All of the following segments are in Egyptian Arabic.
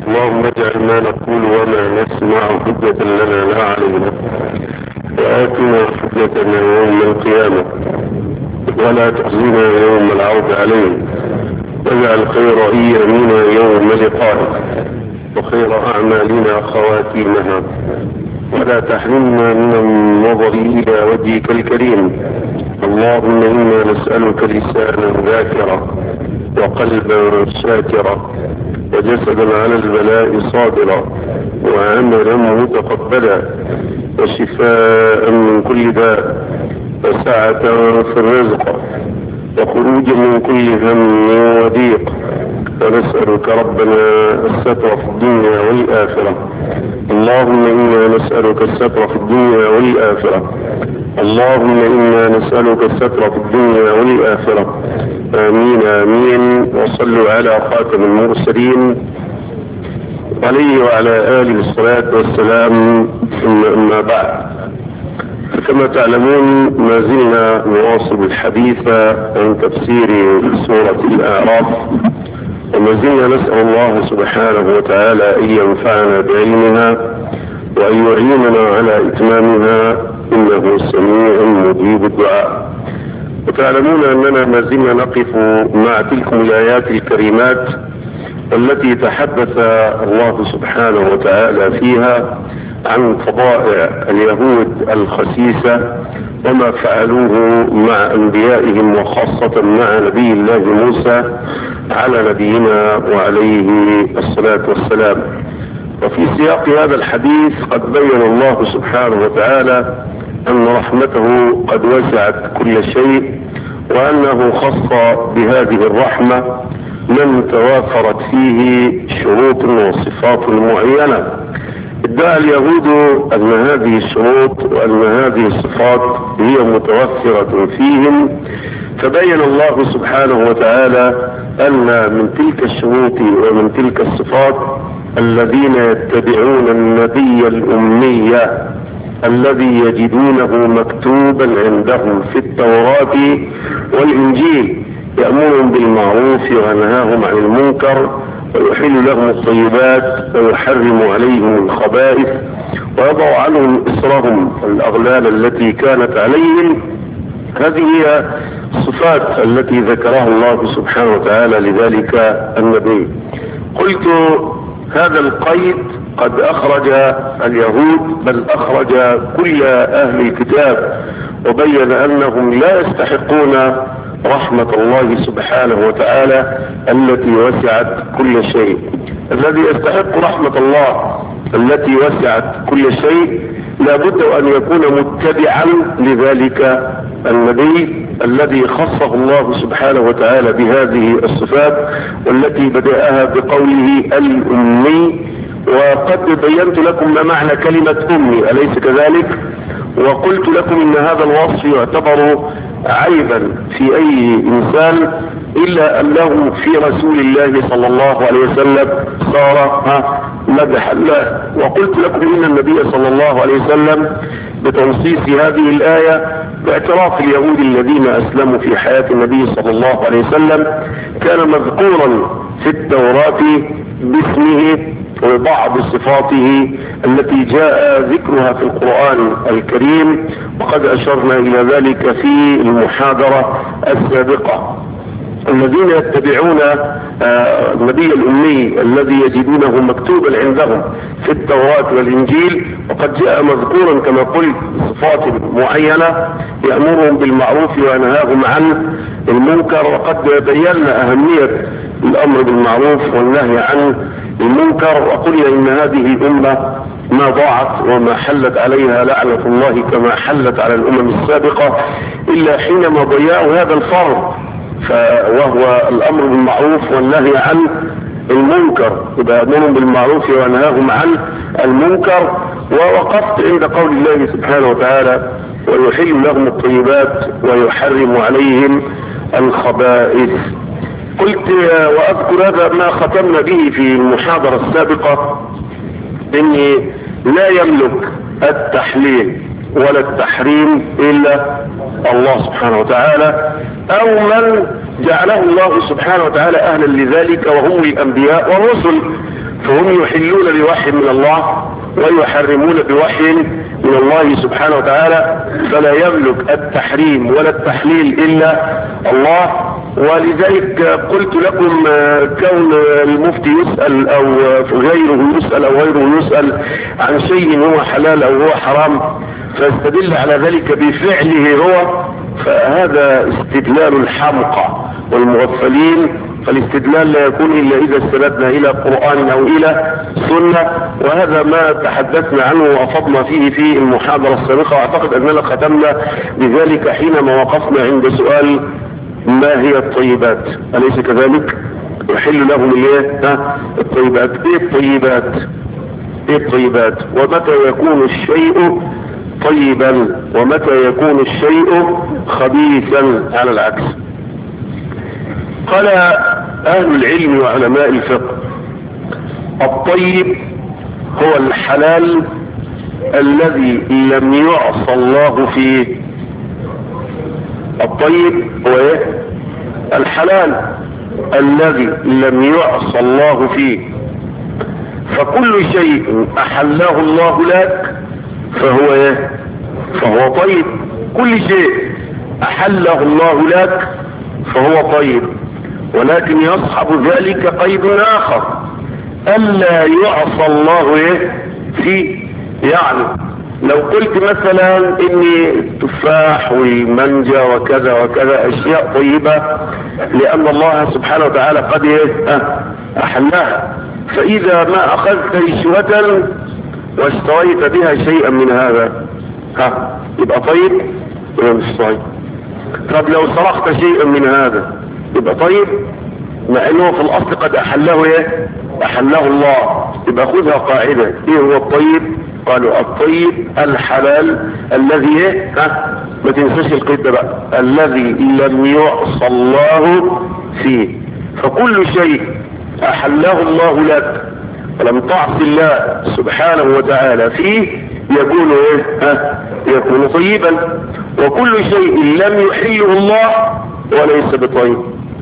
اللهم اجعل ما نقول وما نسمع حجة لنا لا علينا وآتنا حجتنا يوم القيامة ولا تخزنا يوم العرض علينا واجعل خير ايامنا يوم لقائك وخير اعمالنا خواتيمها ولا تحرمنا من النظر الى وجهك الكريم اللهم انا نسالك لسانا ذاكرا وقلبا شاكرا وجسدا على البلاء صابرا وعملا متقبلا وشفاء من كل داء وسعة في الرزق وخروجا من كل هم وضيق ونسألك ربنا الستر في الدنيا والآخرة اللهم إنا نسألك الستر في الدنيا والآخرة اللهم إنا نسألك الستر في الدنيا والآخرة آمين آمين وصلوا على خاتم المرسلين عليه وعلى آله الصلاة والسلام ثم أما بعد كما تعلمون ما زلنا نواصل الحديث عن تفسير سورة الأعراف وما زلنا نسأل الله سبحانه وتعالى أن ينفعنا بعلمها وأن يعيننا على إتمامها إنه سميع مجيب الدعاء وتعلمون أننا ما زلنا نقف مع تلكم الآيات الكريمات التي تحدث الله سبحانه وتعالى فيها عن فضائع اليهود الخسيسة وما فعلوه مع انبيائهم وخاصة مع نبي الله موسى على نبينا وعليه الصلاة والسلام وفي سياق هذا الحديث قد بين الله سبحانه وتعالى ان رحمته قد وسعت كل شيء وانه خص بهذه الرحمة من توافرت فيه شروط وصفات معينة ادعى اليهود ان هذه الشروط وان هذه الصفات هي متوفرة فيهم فبين الله سبحانه وتعالى ان من تلك الشروط ومن تلك الصفات الذين يتبعون النبي الامية الذي يجدونه مكتوبا عندهم في التوراة والانجيل يأمرهم بالمعروف وينهاهم عن المنكر ويحل لهم الطيبات ويحرم عليهم الخبائث ويضع عنهم إسرهم الأغلال التي كانت عليهم هذه هي الصفات التي ذكرها الله سبحانه وتعالى لذلك النبي قلت هذا القيد قد أخرج اليهود بل أخرج كل أهل الكتاب وبين أنهم لا يستحقون رحمة الله سبحانه وتعالى التي وسعت كل شيء الذي يستحق رحمة الله التي وسعت كل شيء لابد أن يكون متبعا لذلك النبي الذي خصه الله سبحانه وتعالى بهذه الصفات والتي بدأها بقوله الأمي وقد بينت لكم ما معنى كلمة أمي أليس كذلك وقلت لكم إن هذا الوصف يعتبر عيبا في اي انسان الا انه في رسول الله صلى الله عليه وسلم صار مدح الله وقلت لكم ان النبي صلى الله عليه وسلم بتنصيص هذه الايه باعتراف اليهود الذين اسلموا في حياه النبي صلى الله عليه وسلم كان مذكورا في التوراه باسمه وبعض صفاته التي جاء ذكرها في القرآن الكريم وقد أشرنا إلى ذلك في المحاضرة السابقة الذين يتبعون النبي الأمي الذي يجدونه مكتوبا عندهم في التوراة والإنجيل وقد جاء مذكورا كما قلت صفات معينة يأمرهم بالمعروف وينهاهم عن المنكر وقد بينا أهمية الأمر بالمعروف والنهي عن المنكر وقلنا إن هذه الأمة ما ضاعت وما حلت عليها لعنة الله كما حلت على الأمم السابقة إلا حينما ضيعوا هذا الفرض وهو الأمر بالمعروف والنهي عن المنكر يبقى أمرهم بالمعروف وينهاهم عن المنكر ووقفت عند قول الله سبحانه وتعالى ويحل لهم الطيبات ويحرم عليهم الخبائث قلت واذكر هذا ما ختمنا به في المحاضرة السابقة اني لا يملك التحليل ولا التحريم الا الله سبحانه وتعالى او من جعله الله سبحانه وتعالى اهلا لذلك وهم الانبياء والرسل فهم يحلون بوحي من الله ويحرمون بوحي من الله سبحانه وتعالى فلا يملك التحريم ولا التحليل الا الله ولذلك قلت لكم كون المفتي يسأل او غيره يسأل او غيره يسأل عن شيء هو حلال او هو حرام فاستدل على ذلك بفعله هو فهذا استدلال الحمقى والمغفلين فالاستدلال لا يكون الا اذا استندنا الى قرآن او الى سنة وهذا ما تحدثنا عنه وافضنا فيه في المحاضرة السابقة واعتقد اننا ختمنا بذلك حينما وقفنا عند سؤال ما هي الطيبات اليس كذلك يحل لهم الايه الطيبات ايه الطيبات ايه الطيبات ومتى يكون الشيء طيبا ومتى يكون الشيء خبيثا على العكس قال اهل العلم وعلماء الفقه الطيب هو الحلال الذي لم يعصى الله فيه الطيب هو ايه الحلال الذي لم يعصى الله فيه فكل شيء احله الله لك فهو ايه فهو طيب كل شيء احله الله لك فهو طيب ولكن يصحب ذلك قيد اخر الا يعصى الله ايه فيه يعني لو قلت مثلا اني التفاح والمانجا وكذا وكذا اشياء طيبة لان الله سبحانه وتعالى قد ايه احلها فاذا ما اخذت رشوة واشتريت بها شيئا من هذا ها يبقى طيب ولا مش طيب طب لو سرقت شيئا من هذا يبقى طيب مع انه في الاصل قد احله ايه احله الله يبقى خذها قاعدة ايه هو الطيب قالوا الطيب الحلال الذي ايه ها ما تنساش القيد ده بقى الذي لم يعصى الله فيه فكل شيء احله الله لك ولم تعص الله سبحانه وتعالى فيه يكون ايه ها يكون طيبا وكل شيء لم يحله الله وليس بطيب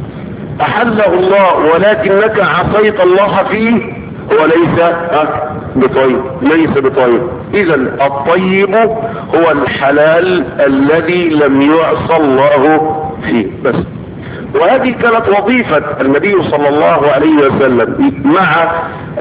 احله الله ولكنك عصيت الله فيه وليس ها بطيب ليس بطيب اذا الطيب هو الحلال الذي لم يعصى الله فيه بس وهذه كانت وظيفة النبي صلى الله عليه وسلم مع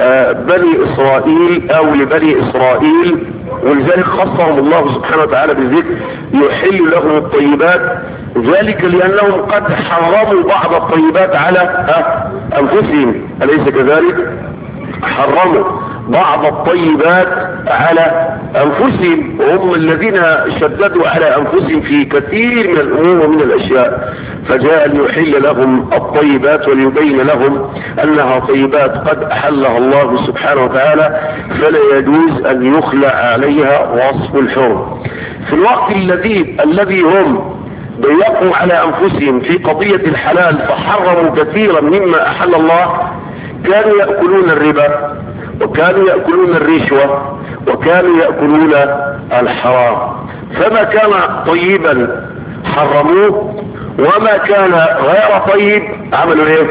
بني اسرائيل او لبني اسرائيل ولذلك خصهم الله سبحانه وتعالى بالذكر يحل لهم الطيبات ذلك لانهم قد حرموا بعض الطيبات على انفسهم اليس كذلك حرموا بعض الطيبات على انفسهم وهم الذين شددوا على انفسهم في كثير من الامور ومن الاشياء فجاء ليحل لهم الطيبات وليبين لهم انها طيبات قد احلها الله سبحانه وتعالى فلا يجوز ان يخلع عليها وصف الحرم في الوقت الذي الذي هم ضيقوا على انفسهم في قضية الحلال فحرموا كثيرا مما احل الله كانوا يأكلون الربا وكانوا يأكلون الرشوة وكانوا يأكلون الحرام فما كان طيبا حرموه وما كان غير طيب عملوا ايه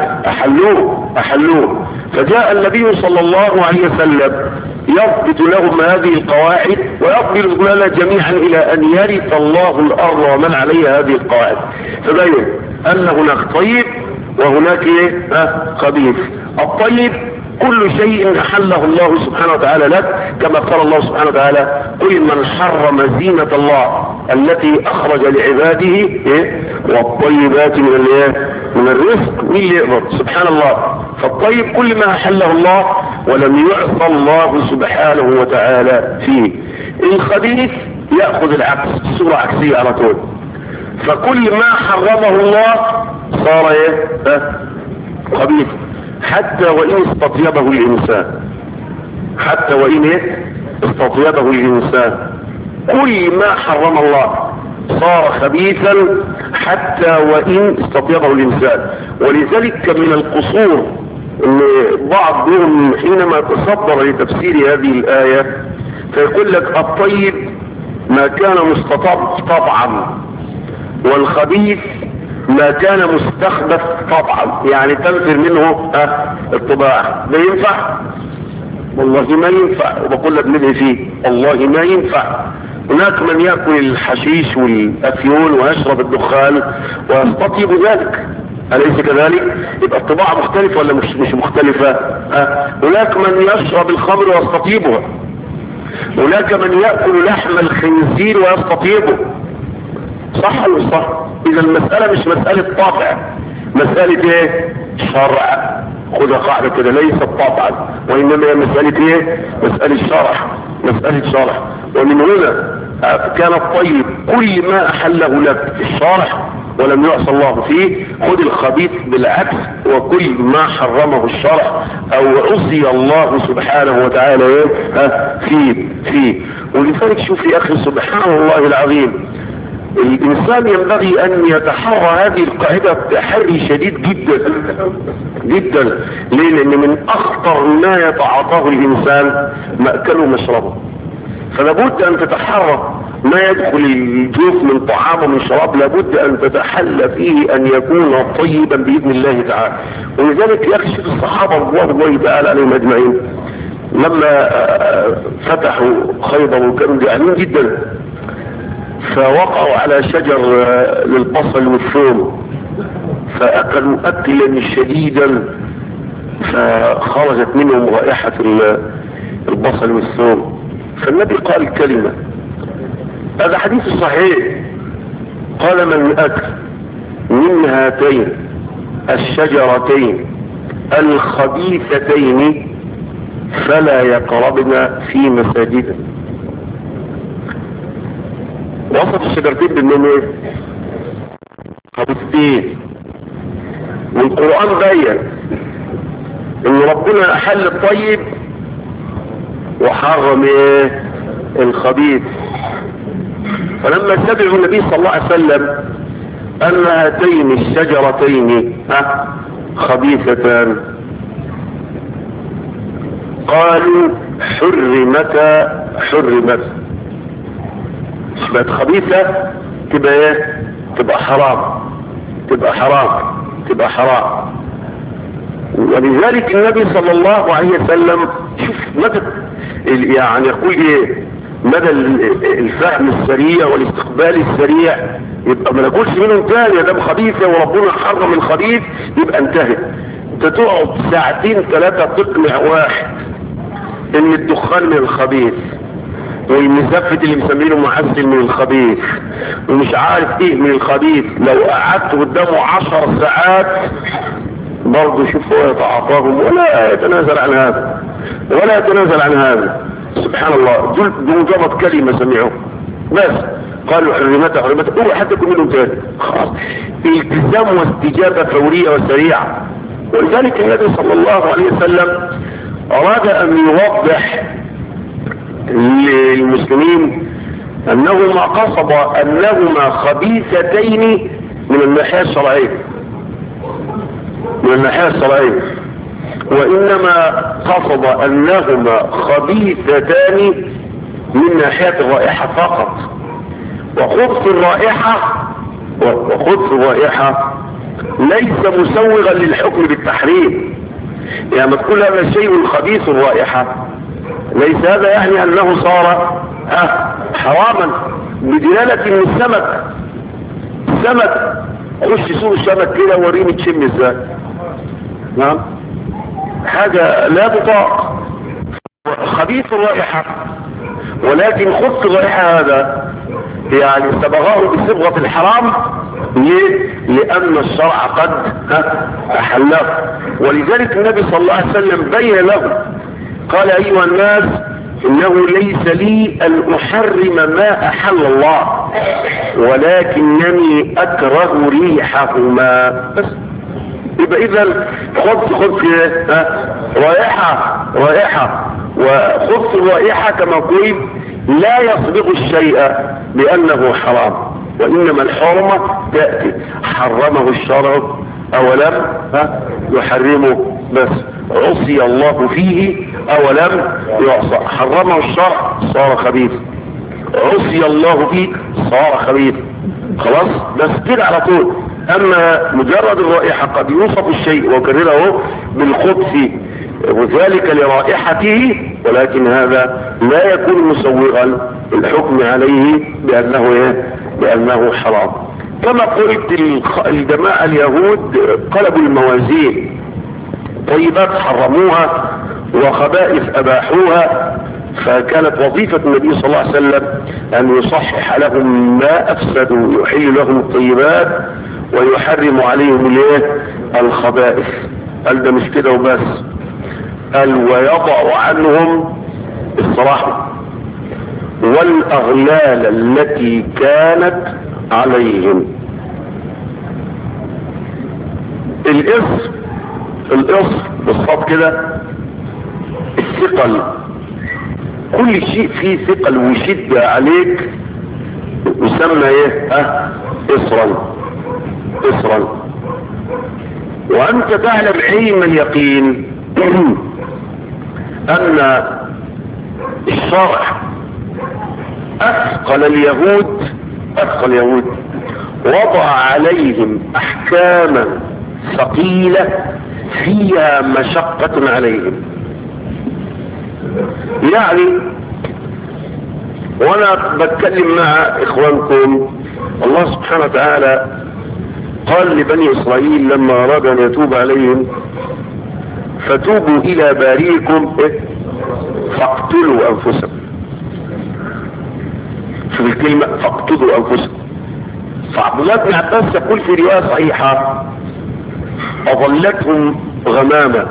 احلوه احلوه فجاء النبي صلى الله عليه وسلم يضبط لهم هذه القواعد ويقبل لنا جميعا الى ان يرث الله الارض ومن عليها هذه القواعد فبين ان هناك طيب وهناك ايه خبيث الطيب كل شيء احله الله سبحانه وتعالى لك كما قال الله سبحانه وتعالى قل من حرم زينة الله التي اخرج لعباده إيه؟ والطيبات من الايه من الرزق مين اللي يقدر سبحان الله فالطيب كل ما احله الله ولم يعصى الله سبحانه وتعالى فيه الخبيث يأخذ العكس صورة عكسية على طول فكل ما حرمه الله صار ايه خبيث حتى وإن استطيبه الإنسان حتى وإن إيه؟ استطيبه الإنسان كل ما حرم الله صار خبيثا حتى وإن استطيبه الإنسان ولذلك من القصور ان بعضهم حينما تصدر لتفسير هذه الآية فيقول لك الطيب ما كان مستطاب طبعا والخبيث ما كان مستخدف طبعا يعني تنفر منه ها الطباع ده ينفع والله ما ينفع وبقول لك ندعي فيه والله ما ينفع هناك من يأكل الحشيش والأفيون ويشرب الدخان ويستطيب ذلك أليس كذلك؟ يبقى الطباع مختلفة ولا مش مش مختلفة؟ أه؟ هناك من يشرب الخمر ويستطيبها هناك من يأكل لحم الخنزير ويستطيبه صح ولا صح؟ إذا المسألة مش مسألة طبع مسألة ايه؟ شرع خذ قاعدة كده ليست طبعا وإنما هي مسألة ايه؟ مسألة شرع مسألة شرع ومن هنا كان الطيب كل ما أحله لك الشرع ولم يعصى الله فيه خذ الخبيث بالعكس وكل ما حرمه الشرع او عصي الله سبحانه وتعالى ايه فيه فيه ولذلك شوف يا اخي سبحان الله العظيم الانسان ينبغي ان يتحرى هذه القاعدة بتحري شديد جدا جدا ليه لان من اخطر ما يتعاطاه الانسان مأكله ومشربه فلابد ان تتحرى ما يدخل الجوف من طعام ومن شراب لابد ان تتحلى فيه ان يكون طيبا باذن الله تعالى ولذلك يخشى الصحابه رضوان الله تعالى عليهم اجمعين لما فتحوا خيبر وكانوا جعانين جدا فوقعوا على شجر للبصل والثوم فاكلوا اكلا شديدا فخرجت منهم رائحه البصل والثوم فالنبي قال كلمه هذا حديث صحيح قال من أكل من هاتين الشجرتين الخبيثتين فلا يقربن في مساجدنا وصف الشجرتين بالنوم ايه خبيثتين والقرآن بين ان ربنا احل الطيب وحرم ايه الخبيث فلما سمعوا النبي صلى الله عليه وسلم ان هاتين الشجرتين خبيثتان قالوا حرمتا حرمت بقت خبيثة تبقى ايه تبقى حرام تبقى حرام تبقى حرام ولذلك النبي صلى الله عليه وسلم شوف مدى يعني يقول ايه مدى الفهم السريع والاستقبال السريع يبقى ما ناكلش منهم تاني دام خبيثة وربنا حرم الخبيث يبقى انتهت انت تقعد ساعتين ثلاثة تقنع واحد ان الدخان من الخبيث والمزفت اللي مسمينه معسل من الخبيث ومش عارف ايه من الخبيث لو قعدت قدامه عشر ساعات برضه شوف هو يتعاطاهم ولا يتنازل عن هذا ولا يتنازل عن هذا سبحان الله دول بمجرد كلمة سمعوه بس قالوا حرمتها حرمتها اوعى حتى يكون منهم تاني خلاص التزام واستجابة فورية وسريعة ولذلك النبي صلى الله عليه وسلم اراد ان يوضح للمسلمين انهما قصد انهما خبيثتين من الناحية الشرعية من الناحية الشرعية وانما قصد انهما خبيثتان من ناحية الرائحة فقط وخبث الرائحة وخبث الرائحة ليس مسوغا للحكم بالتحريم يعني ما تقول هذا شيء خبيث الرائحة ليس هذا يعني انه صار حراما بدلالة ان السمك السمك خش سوق السمك كده وريني تشم ازاي نعم حاجة لا تطاق خبيث الرائحة ولكن خبث الرائحة هذا يعني سبغاه بصبغة الحرام ليه؟ لأن الشرع قد أحله ولذلك النبي صلى الله عليه وسلم بين له قال أيها الناس إنه ليس لي أن أحرم ما أحل الله ولكنني أكره ريحهما بس يبقى إذا خبث خبث رائحة رائحة وخبث الرائحة كما قلت لا يصبغ الشيء بأنه حرام وإنما الحرمة تأتي حرمه الشرع أولم يحرمه بس عصي الله فيه أولم يعصى حرمه الشرع صار خبيث عصي الله فيه صار خبيث خلاص بس كده على طول اما مجرد الرائحة قد يوصف الشيء وكرره بالخبث وذلك لرائحته ولكن هذا لا يكون مسوغا الحكم عليه بانه ايه بانه حرام كما قلت الجماعة اليهود قلبوا الموازين طيبات حرموها وخبائث اباحوها فكانت وظيفة النبي صلى الله عليه وسلم ان يصحح لهم ما افسدوا يحل لهم الطيبات ويحرم عليهم الايه الخبائث قال ده مش كده وبس قال ويضع عنهم الصراحة والاغلال التي كانت عليهم الاسم الاسم بالصوت كده الثقل كل شيء فيه ثقل وشدة عليك يسمى ايه اه اسرا اسرا وانت تعلم علم اليقين ان الشرع اثقل اليهود اثقل اليهود وضع عليهم احكاما ثقيلة فيها مشقة عليهم يعني وانا بتكلم مع اخوانكم الله سبحانه وتعالى قال لبني اسرائيل لما اراد ان يتوب عليهم فتوبوا الى باريكم إيه؟ فاقتلوا انفسكم شوف الكلمة فاقتلوا انفسكم فعبد الله بن عباس يقول في رواية صحيحة اظلتهم غمامة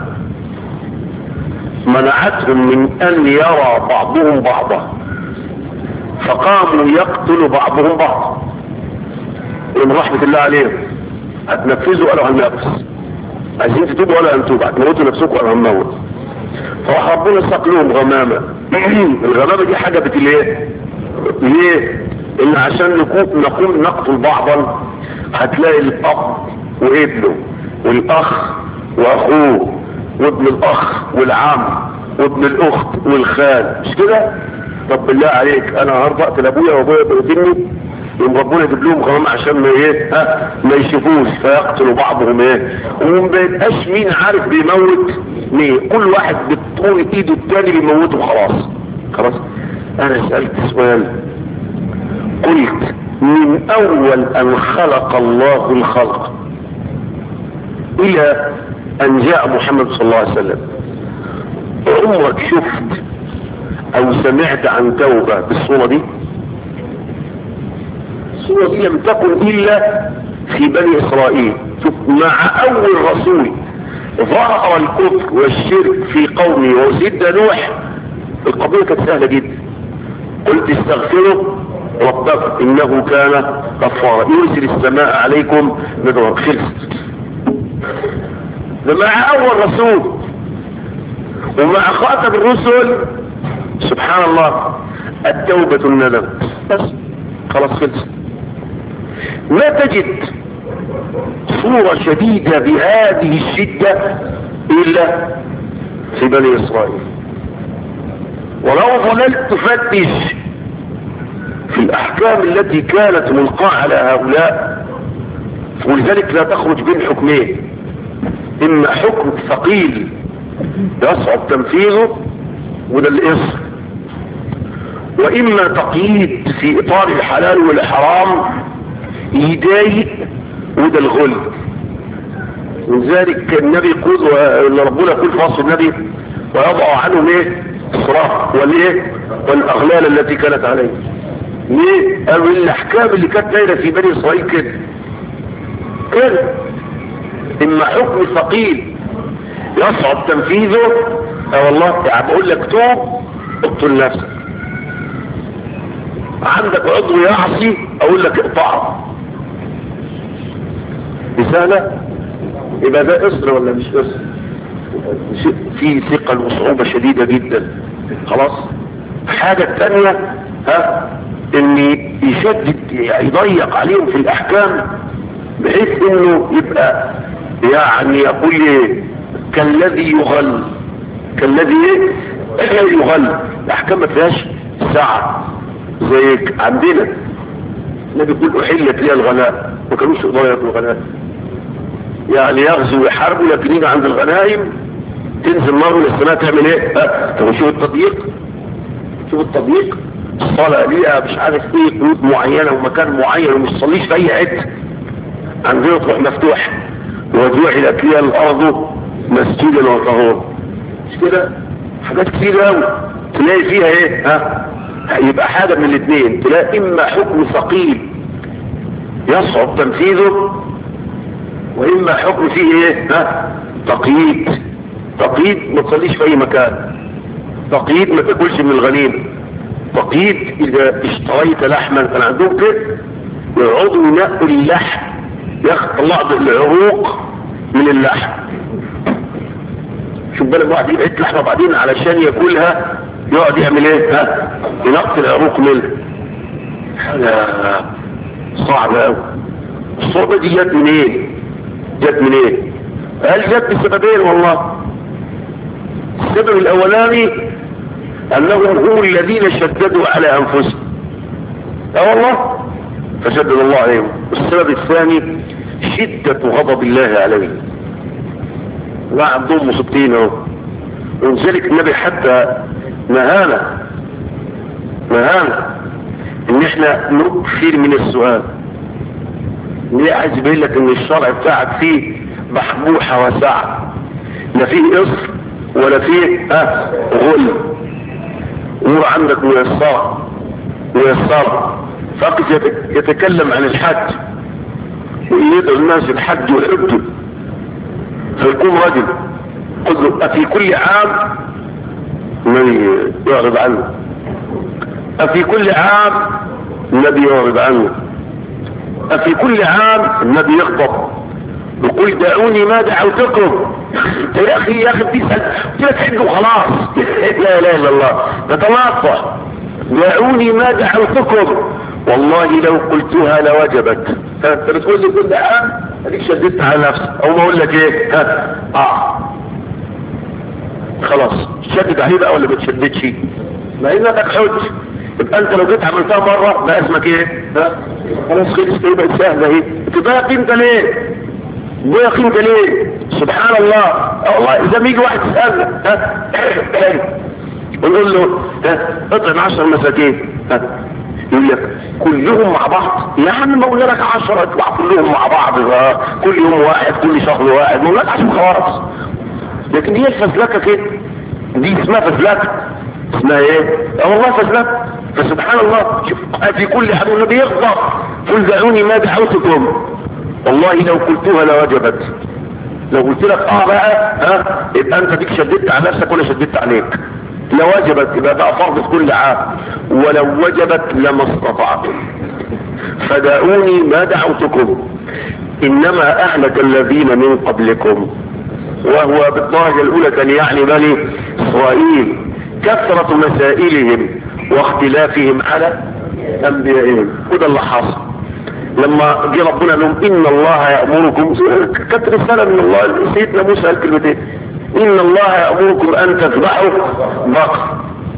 منعتهم من ان يرى بعضهم بعضا فقاموا يقتل بعضهم بعضا من رحمة الله عليهم هتنفذوا قالوا هننفذ عايزين تتوبوا ولا هنتوب هتموتوا نفسكم ولا هنموت فراح ربنا ساق لهم غمامة الغمامة دي حاجة بتليه ليه ان عشان نكون نقوم نقتل بعضا هتلاقي الاب وابنه والاخ واخوه وابن الاخ والعم وابن الاخت والخال مش كده طب بالله عليك انا هرضى اقتل ابويا وابويا بيقتلني يوم ربنا يجيب لهم غرام عشان ما ايه ها ما يشوفوش فيقتلوا بعضهم ايه وما بيبقاش مين عارف بيموت مين كل واحد بتطول ايده التاني بيموته خلاص خلاص انا سألت سؤال قلت من اول ان خلق الله الخلق الى ان جاء محمد صلى الله عليه وسلم عمرك شفت او سمعت عن توبة بالصورة دي الصورة دي لم تكن الا في بني اسرائيل شوف مع اول رسول ظهر الكفر والشرك في قومه وسيدنا نوح القضية كانت سهلة جدا قلت استغفروا ربكم انه كان غفارا يرسل السماء عليكم مدرا خلصت ده مع اول رسول ومع خاتم الرسل سبحان الله التوبة الندم بس خلاص خلص لا تجد صورة شديدة بهذه الشدة إلا في بني إسرائيل ولو ظللت تفتش في الأحكام التي كانت ملقاة على هؤلاء ولذلك لا تخرج بين حكمين إما حكم ثقيل يصعب تنفيذه وده الإصر وإما تقييد في إطار الحلال والحرام يضايق وده الغل ولذلك النبي يقول اللي ربنا يقول في وصف النبي ويضع عنهم ايه الصراط والايه والاغلال التي كانت عليه ليه قالوا الاحكام اللي كانت دايره في بني اسرائيل كده كده اما حكم ثقيل يصعب تنفيذه اه والله يعني بقول لك توب اقتل نفسك عندك عضو يعصي اقول لك اقطعه رسالة يبقى ده اصر ولا مش اصر في ثقل وصعوبة شديدة جدا خلاص حاجة تانية ها ان يشدد يضيق عليهم في الاحكام بحيث انه يبقى يعني يقول ايه كالذي يغل كالذي ايه يغل الاحكام ما فيهاش ساعة زي عندنا النبي يقول احلت لي الغناء ما كانوش يقدروا ياكلوا غنائم يعني يغزو ويحاربوا لكن يجي عند الغنائم تنزل نار من السماء تعمل ايه؟ ها طب شوف التضييق شوف التضييق الصلاة ليها مش عارف ايه قيود معينة ومكان معين ومش تصليش في اي حته عندنا تروح مفتوح وجعلت لي الارض مسجدا وطهورا مش كده حاجات كتير قوي تلاقي فيها ايه ها يبقى حاجة من الاثنين تلاقي اما حكم ثقيل يصعب تنفيذه واما حكم فيه ايه ها تقييد تقييد ما تصليش في اي مكان تقييد ما تاكلش من الغنيمه تقييد اذا اشتريت لحما كان عندهم كده يقعدوا ينقوا اللحم يطلع العروق من اللحم شوف بالك واحد يجيب حته لحمه بعدين علشان ياكلها يقعد يعمل ايه ها ينقي العروق منها حاجه صعبه قوي الصعوبه دي جت منين جت منين قال جت بسببين والله السبب الاولاني انهم هم الذين شددوا على انفسهم اه والله فشدد الله عليهم والسبب الثاني شدة غضب الله عليهم لا عندهم مصيبتين اهو ولذلك النبي حتى نهانا نهانا ان احنا نكثر من السؤال ليه عايز يبين لك ان الشرع بتاعك فيه بحبوحة وسعة لا فيه قصر ولا فيه ها غل امور عندك ميسرة ميسرة فقط يتكلم عن الحج ويدعو الناس الحج ويحجوا فيقوم رجل قل له أفي كل عام النبي يعرض عنه أفي كل عام النبي يعرض عنه أفي كل عام النبي يغضب يقول دعوني ما دعوتكم يا اخي يا اخي بتسال قلت لك حج وخلاص لا اله الا الله تتناطح دعوني ما دعوتكم والله لو قلتها لوجبت انت بتقول لي كل عام اديك شددت على نفسك او ما اقول لك ايه ها اه خلاص شدد عليه بقى ولا ما تشددش ما انك حج يبقى انت لو جيت عملتها مره بقى اسمك ايه ها خلاص خلص ايه بقت سهله اهي تضيق انت ليه ضيق انت ليه سبحان الله اه والله اذا بيجي واحد يسالنا ها ونقول له ها اطعم 10 مساكين ها يقول لك كلهم مع بعض يا عم ما قلنا لك 10 اطلع كلهم مع بعض ها. كل يوم واحد كل شهر واحد ما قلنا لك عشان خلاص لكن هي الفزلكه كده دي اسمها فزلكه اسمها ايه اه والله فزلكه فسبحان الله شوف في كل حد النبي يغضب قل دعوني ما دعوتكم والله لو قلتها لوجبت لو قلت لك اه بقى ها يبقى انت ديك شددت على نفسك ولا شددت عليك لو وجبت يبقى بقى فرض في كل عام ولو وجبت لما استطعتم فدعوني ما دعوتكم انما اهلك الذين من قبلكم وهو بالدرجة الاولى كان يعني بني اسرائيل كثرة مسائلهم واختلافهم على انبيائهم وده اللي حصل لما جه ربنا لهم ان الله يأمركم كانت رسالة من الله سيدنا موسى قال كلمتين ان الله يأمركم ان تذبحوا بقر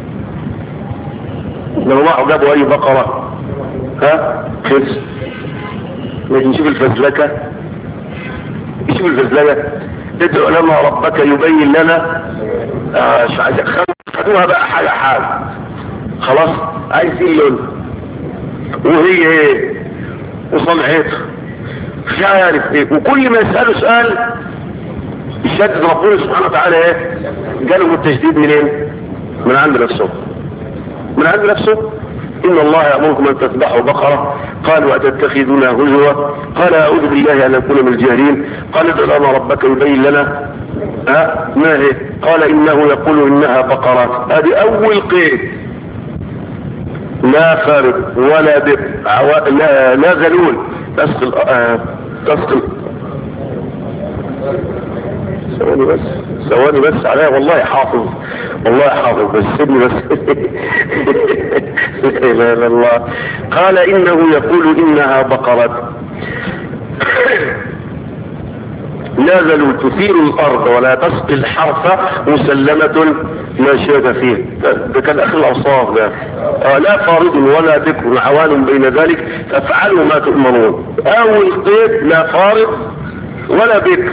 لو راحوا جابوا اي بقرة ها خلص لكن نشوف الفزلكة نشوف الفزلكة ادعو لنا ربك يبين لنا آه خدوها بقى حاجة حاجة خلاص عايزين لون وهي ايه وصنعتها مش عارف ايه وكل ما يسأله سؤال يشدد ربنا سبحانه وتعالى ايه جالهم التجديد منين من عند نفسه من عند نفسه ان الله يأمركم ان تذبحوا بقرة قالوا اتتخذنا هزوا قال اعوذ بالله ان اكون من الجاهلين قال ادع لنا ربك يبين لنا ها ما هي قال انه يقول انها بقرات هذه اول قيد لا فارد ولا بر عوا... لا لا ذلول تسقل آه... تسقل ثواني بس ثواني بس عليا والله حافظ والله حافظ بس سيبني بس لا اله الا الله قال انه يقول انها بقرة نازلوا تثير الارض ولا تسقي الحرث مسلمة لا شيء فيه ده كان اخر الاوصاف ده آه لا فارض ولا بكر عوان بين ذلك فافعلوا ما تؤمرون اول قيد لا فارض ولا بكر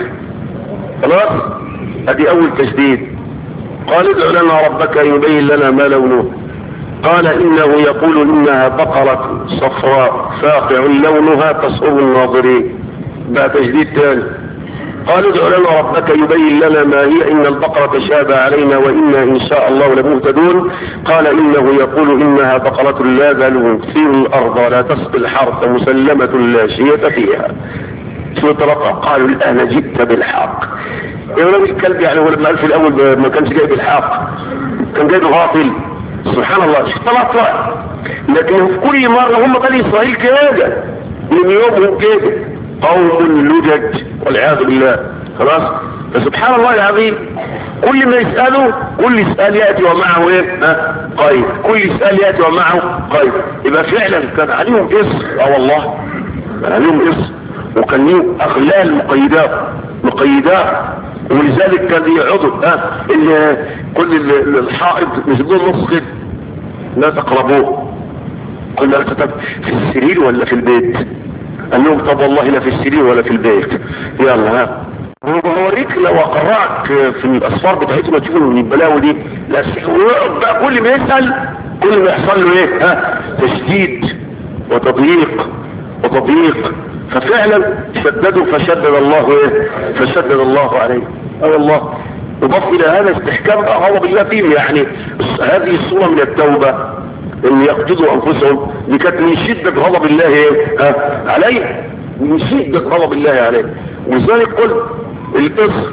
خلاص ادي اول تشديد قال ادع لنا ربك يبين لنا ما لونه قال انه يقول انها بقرة صفراء فاقع لونها تسر الناظرين بقى تجديد ثاني قال ادع لنا ربك يبين لنا ما هي ان البقرة تشابه علينا وانا ان شاء الله لمهتدون قال انه يقول انها بقرة لا ذلول تثير الارض ولا تسقي الحرث مسلمة لا شية فيها شو ترقى قالوا الان جئت بالحق يا ولد الكلب يعني هو لما قال في الاول ما كانش جايب الحق كان جايب غافل سبحان الله شوف طلع طلع لكن في كل مرة هم بني اسرائيل كده من يومهم كده قوم لجج والعياذ بالله خلاص فسبحان الله العظيم كل ما يسأله كل سؤال يأتي ومعه ايه ها قيد كل سؤال يأتي ومعه قيد يبقى فعلا كان عليهم اسم اه والله كان عليهم اسم وكان ليهم اغلال مقيدات مقيدات ولذلك كان يعضوا ها اللي كل اللي الحائط يسيبوه نص كده لا تقربوه قلنا له طب في السرير ولا في البيت قال لهم طب والله لا في السرير ولا في البيت يلا ها وبوريك لو اقرعك في الاسفار بتاعتهم تشوفوا من البلاوي دي لا ويقعد بقى كل ما يسال كل ما يحصل له ايه ها تشديد وتضييق وتضييق ففعلا شددوا فشدد الله ايه فشدد الله عليه اه والله يضاف الى هذا استحكام غضب الله فيهم يعني هذه الصورة من التوبة ان يقتدوا انفسهم دي كانت من شدة غضب الله ايه ها عليه من شدة غضب الله عليه ولذلك قلت القصر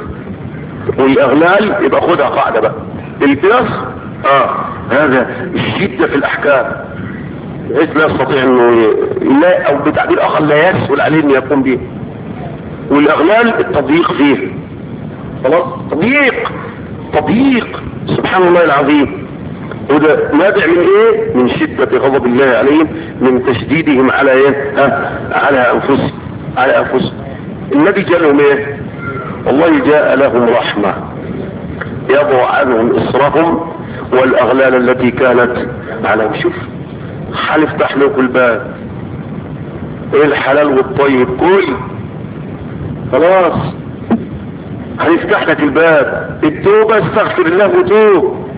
والاغلال يبقى خدها قاعدة بقى القصر اه هذا الشدة في الاحكام بحيث لا يستطيع انه لا او بتعبير اخر لا يسهل عليه انه يقوم به والاغلال التضييق فيه خلاص تضييق تضييق سبحان الله العظيم وده نابع من ايه من شدة غضب الله عليهم من تشديدهم على ايه ها على انفسهم على انفسهم النبي جاء لهم ايه والله جاء لهم رحمة يضع عنهم اصرهم والاغلال التي كانت عليهم شوف هنفتح لكم الباب ايه الحلال والطيب كل خلاص هنفتح لك الباب التوبة استغفر الله وتوب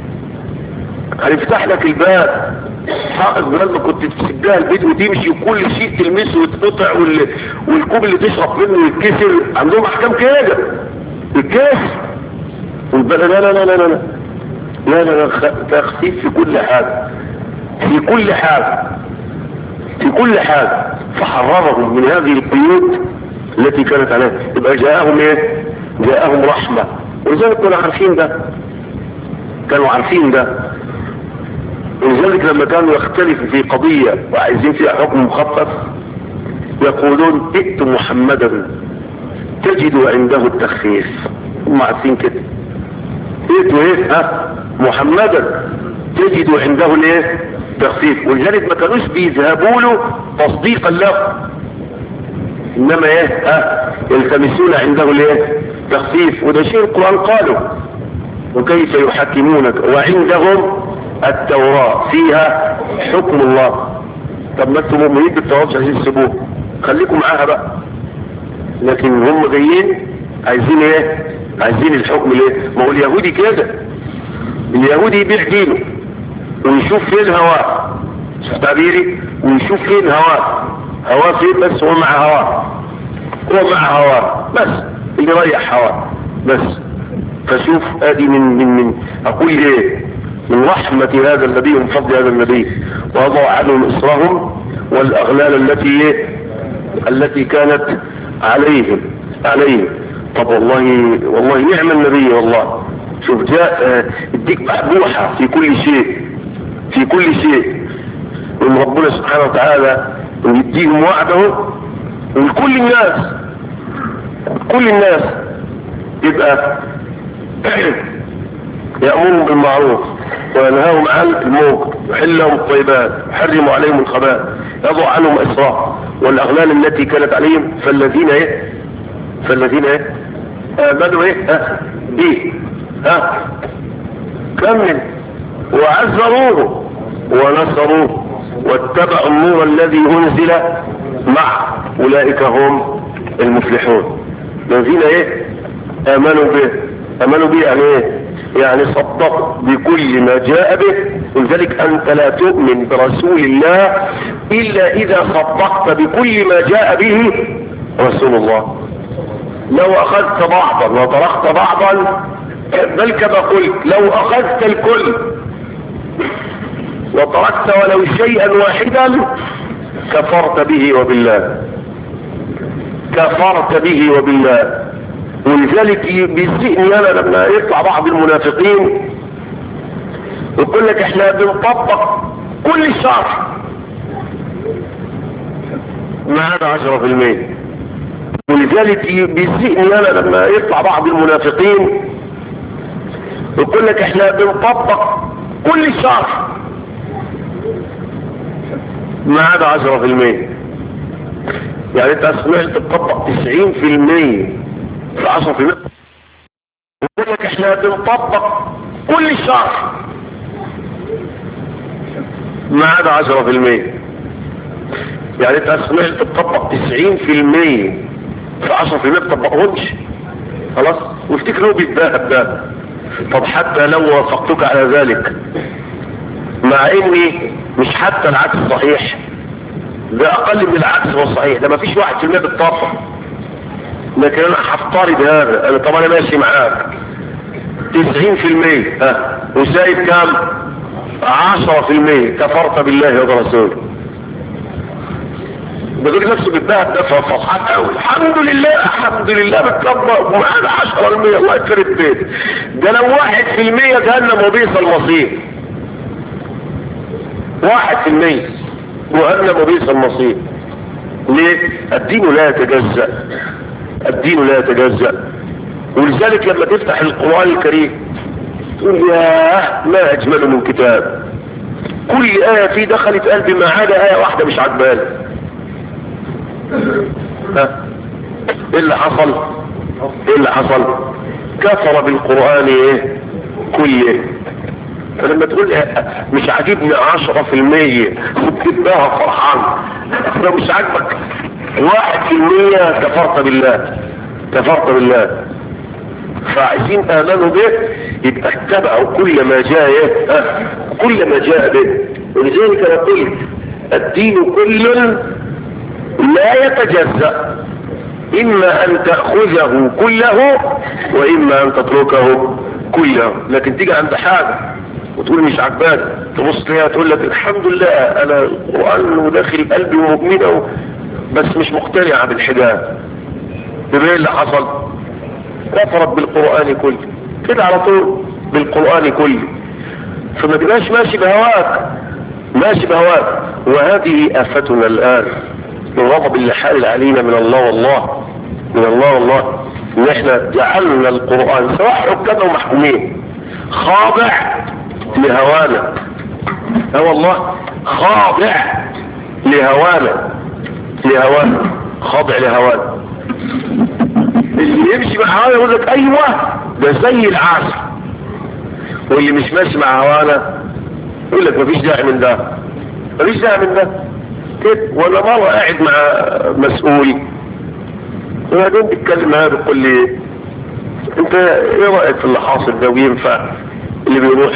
هنفتح لك الباب حقق بدل ما كنت تسجلها البيت وتمشي وكل شيء تلمسه وتقطع وال... والكوب اللي تشرب منه يتكسر عندهم احكام كده الكسر والبلد لا لا لا لا لا لا لا لا تخفيف في كل حاجة في كل حاجة في كل حاجة فحررهم من هذه القيود التي كانت عليها يبقى جاءهم ايه جاءهم رحمة ولذلك كانوا عارفين ده كانوا عارفين ده ولذلك لما كانوا يختلفوا في قضية وعايزين فيها حكم مخفف يقولون ائت محمدا تجد عنده التخفيف هم عارفين كده ائتوا ايه ها محمدا تجد عنده الايه تخفيف ولذلك ما كانوش بيذهبوا له تصديقا له انما ايه ها يلتمسون عنده الايه تخفيف وده شيء القرآن قاله وكيف يحكمونك وعندهم التوراة فيها حكم الله طب ما انتم مؤمنين بالتوراة مش عايزين تسيبوه خليكم معاها بقى لكن هم جايين عايزين ايه عايزين الحكم ليه ما هو اليهودي كده اليهودي يبيع دينه ويشوف فين هواه شوف تعبيري ويشوف فين هواه هواه فين بس هو مع هواه هو مع هواه بس اللي ريح هواه بس فشوف ادي من من من اقول ايه من رحمة هذا النبي ومن فضل هذا النبي وضع عنهم إصرهم والأغلال التي إيه؟ التي كانت عليهم عليهم طب والله والله نعم النبي والله شوف جاء اديك محبوحة في كل شيء في كل شيء وان ربنا سبحانه وتعالى يديهم وعده ولكل الناس كل الناس يبقى يأمرهم بالمعروف وينهاهم عن المنكر يحل لهم الطيبات يحرم عليهم الخبائث يضع عنهم اسراء والاغلال التي كانت عليهم فالذين ايه فالذين ايه امنوا ايه ها ايه ها كمل وعزروه ونصروه واتبعوا النور الذي انزل مع اولئك هم المفلحون الذين ايه امنوا به امنوا به يعني ايه يعني صدقوا بكل ما جاء به ولذلك انت لا تؤمن برسول الله الا اذا صدقت بكل ما جاء به رسول الله لو اخذت بعضا وتركت بعضا بل كما قلت لو اخذت الكل وتركت ولو شيئا واحدا كفرت به وبالله كفرت به وبالله ولذلك بيزئني انا لما يطلع بعض المنافقين يقول لك احنا بنطبق كل الشرع ما هذا عشرة في المية ولذلك بيزئني انا لما يطلع بعض المنافقين يقول لك احنا بنطبق كل الشرع ما عدا عشرة في المية يعني انت سمعت تطبق تسعين في المية في عشرة في المية يقول لك احنا بنطبق كل الشرع ما عدا عشرة في المية يعني انت سمعت تطبق تسعين في المية في عشرة في المية تطبقهمش خلاص وافتكروا بالذهب ده طب حتى لو وافقتك على ذلك مع اني مش حتى العكس صحيح ده اقل من العكس هو صحيح ده مفيش واحد في المية بالطاقة لكن انا هفترض هذا انا طبعا انا ماشي معاك تسعين في المية ها وسايب كام عشرة في المية كفرت بالله وبرسوله بيقول نفسه بالذهب ده فرحان قوي الحمد لله الحمد لله بتكبر ومعانا 10% الله يكرم بيتي ده لو واحد في المية جهنم وبئس المصير واحد في المية جهنم وبئس المصير ليه؟ الدين لا يتجزأ الدين لا يتجزأ ولذلك لما تفتح القرآن الكريم تقول ياه ما أجمله من كتاب كل آية فيه دخلت قلبي ما عدا آية واحدة مش عجباني ها ايه اللي حصل ايه اللي حصل كفر بالقرآن ايه كله فلما تقول إيه مش عاجبني عشرة في المية وبتبقى فرحان لو مش عاجبك واحد في المية كفرت بالله كفرت بالله فعايزين امنوا به يبقى اتبعوا كل ما جاء إيه؟ ها كل ما جاء به ولذلك نقول الدين كل لا يتجزأ إما أن تأخذه كله وإما أن تتركه كله لكن تيجي عند حاجة وتقول مش عجباني تبص ليها تقول لك الحمد لله أنا القرآن وداخل قلبي ومؤمنة بس مش مقتنعة بالحجاب بما اللي حصل كفرت بالقرآن كله كده على طول بالقرآن كله فما تبقاش ماشي بهواك ماشي بهواك وهذه آفتنا الآن من غضب اللي حال علينا من الله والله من الله والله ان احنا جعلنا القرآن سواء حكام ومحكومين خاضع لهوانا اه والله خاضع لهوانا لهوانا خاضع لهوانا اللي يمشي مع هوانا يقول لك ايوه ده زي العسل واللي مش ماشي مع هوانا يقول لك مفيش داعي من ده مفيش داعي من ده كده ولا مرة قاعد مع مسؤول وبعدين بيتكلم معاه بيقول لي انت ايه رأيك في اللي حاصل ده وينفع اللي بيروح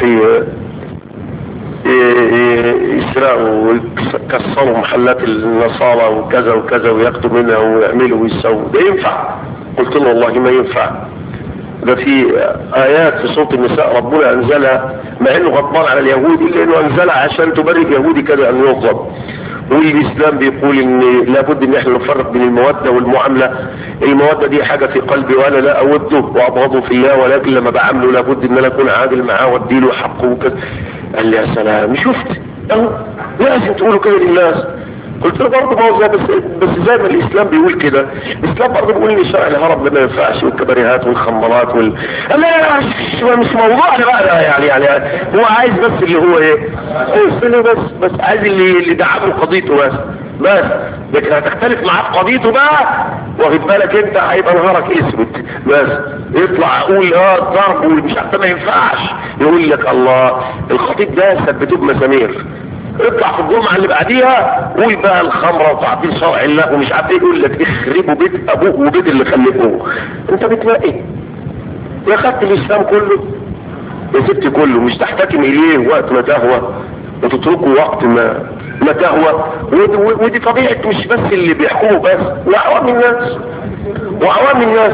يسرقوا ويكسروا محلات النصارى وكذا وكذا وياخدوا منها ويعملوا ويسووا ده ينفع قلت له والله ما ينفع ده في آيات في صوت النساء ربنا أنزلها مع أنه غضبان على اليهود إلا أنه أنزلها عشان تبرك يهودي كذا أن يغضب والإسلام بيقول إن لابد إن احنا نفرق بين المودة والمعاملة المودة دي حاجة في قلبي وأنا لا أوده وأبغضه في الله ولكن لما بعامله لابد إن أنا أكون عادل معاه وأديله حقه وكذا قال لي يا سلام شفت أهو لازم تقولوا كده للناس قلت له برضه ما هو زي بس بس زي ما الاسلام بيقول كده الاسلام برضه بيقول ان شرع الهرب ما ينفعش والكباريهات والخمرات وال لا مش مش موضوعنا بقى ده يعني يعني هو عايز بس اللي هو ايه اللي بس بس عايز اللي اللي دعمه قضيته بس بس لكن هتختلف معاه في قضيته بقى واخد بالك انت هيبقى نهارك اسود بس يطلع اقول اه ضرب ومش عارف ما ينفعش يقول لك الله الخطيب ده ثبتوه بمسامير اطلع في الجمعة اللي بعديها قول بقى الخمرة وتعطيل شرع الله ومش عارف ايه يقول لك اخربوا بيت ابوك وبيت اللي خلفوه انت بتنقي يا خدت الاسلام كله يا ست كله مش تحتكم اليه وقت ما تهوى وتتركه وقت ما ما تهوى ودي طبيعة مش بس اللي بيحكموا بس وعوام الناس وعوام الناس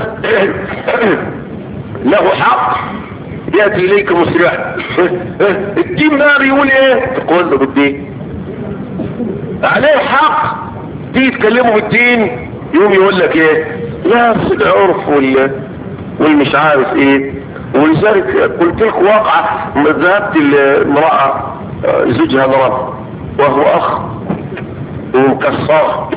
له حق يأتي إليك مسرعا الدين بقى بيقول ايه تقول له بالدين عليه حق تيجي تكلمه بالدين يوم يقول لك ايه لا العرف وال والمش عارف ايه ولذلك قلت لك واقعة ذهبت المرأة زوجها ضرب وهو اخ ومكسر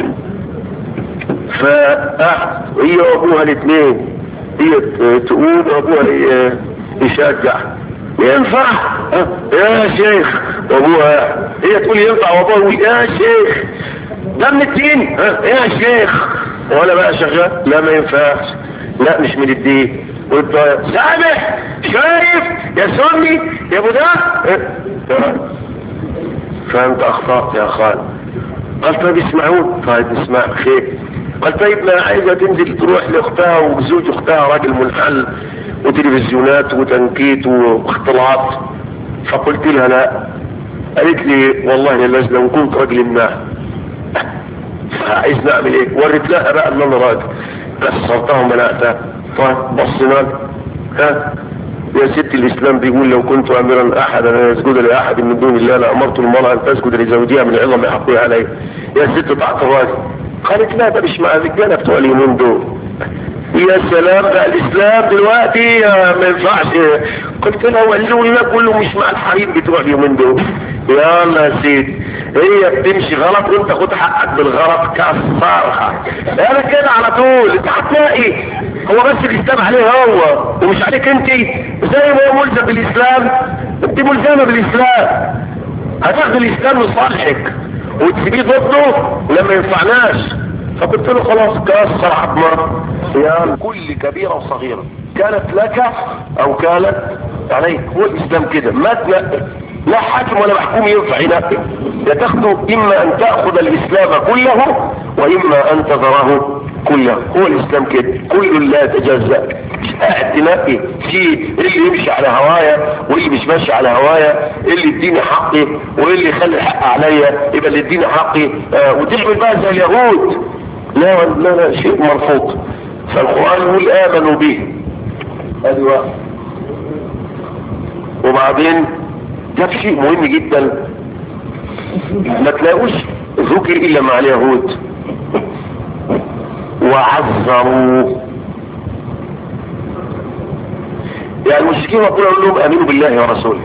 فهي وابوها الاثنين هي تقول وابوها يشجع ينفع يا شيخ وابوها هي تقول ينفع وابوها يقول يا شيخ ده من الدين يا شيخ وانا بقى شغال لا ما ينفعش لا مش من الدين قلت سامح شايف يا سني يا ابو ده فانت اخطأت يا خالد قال طيب اسمعون طيب اسمع خير قال طيب ما عايزة تنزل تروح لاختها وزوج اختها راجل منحل وتلفزيونات وتنكيت واختلاط فقلت لها لا قالت لي والله لازم لو كنت راجل ما عايز نعمل ايه وريت لها بقى ان انا راجل كسرتها ومنعتها طيب بصنا ها يا ست الاسلام بيقول لو كنت امرا احدا ان يسجد لاحد من دون الله لامرت المراه ان تسجد لزوجها من عظم حقها عليه يا ست طاعه الراجل قالت لا ده مش مع الرجاله بتوع اليومين دول يا سلام بقى الاسلام دلوقتي ما ينفعش قلت لها وقالوا لنا كله مش مع الحريم بتوع اليومين دول يلا يا سيدي هي بتمشي غلط وانت خد حقك بالغلط كسرها انا كده على طول انت هتلاقي هو بس الاسلام عليه هو ومش عليك انت زي ما هو ملزم بالاسلام انت ملزمه بالاسلام هتاخد الاسلام لصالحك وتسيبيه ضده لما ينفعناش فقلت له خلاص كسر عظمه يا كل كبيرة وصغيرة كانت لك او كانت عليك هو الاسلام كده ما تنقل لا حاكم ولا محكوم ينفع ينقل يا تاخده اما ان تأخذ الاسلام كله واما ان تذره كله هو الاسلام كده كل لا يتجزأ مش قاعد تنقي في اللي يمشي على هوايا واللي مش ماشي على هوايا اللي يديني حقي واللي يخلي الحق عليا يبقى اللي يديني حقي آه وتعمل بقى زي اليهود لا لا لا شيء مرفوض فالقرآن يقول آمنوا به أيوة وبعدين ده شيء مهم جدا ما تلاقوش ذكر إلا مع اليهود وعذروا يعني المشركين يقولوا لهم آمنوا بالله ورسوله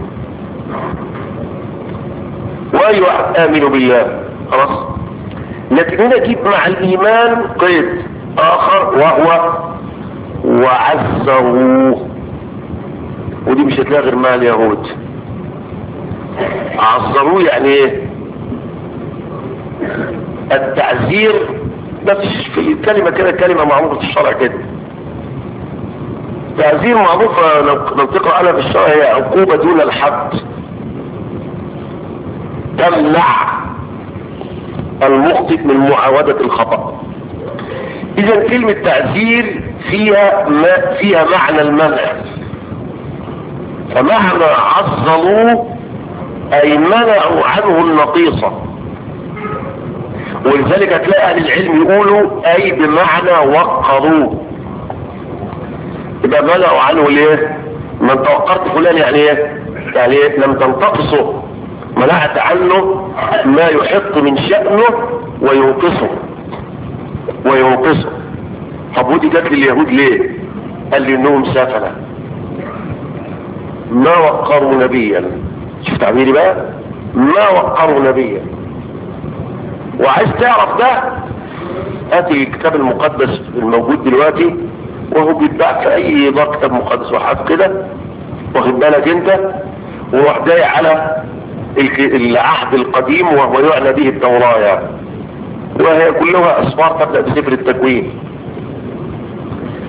وأي واحد آمنوا بالله خلاص لكن هنا جيب مع الإيمان قيد آخر وهو وعزروه ودي مش هتلاقي غير مع اليهود عزروه يعني ايه التعزير ده في الكلمة كده كلمة معروفة في الشرع كده تعزير معروفة لو تقرأ عليها في الشرع هي عقوبة دون الحد تمنع المخطئ من معاودة الخطأ اذا كلمة تعزير فيها ما فيها معنى المنع فمعنى عظموا اي منعوا عنه النقيصة ولذلك هتلاقي اهل العلم يقولوا اي بمعنى وقروه يبقى منعوا عنه ليه ما انت وقرت فلان يعني ايه يعني ايه لم تنتقصه منعت عنه ما يحط من شأنه وينقصه وينقصه طب ودي جت لليهود ليه قال لي انهم سفلة ما وقروا نبيا شوف تعبيري بقى ما وقروا نبيا وعايز تعرف ده هات الكتاب المقدس الموجود دلوقتي وهو بيتباع في اي دار كتاب مقدس وحاجه كده واخد بالك انت وروح جاي على العهد القديم وهو يعنى به التوراة يعني وهي كلها اصفار تبدأ بسفر التكوين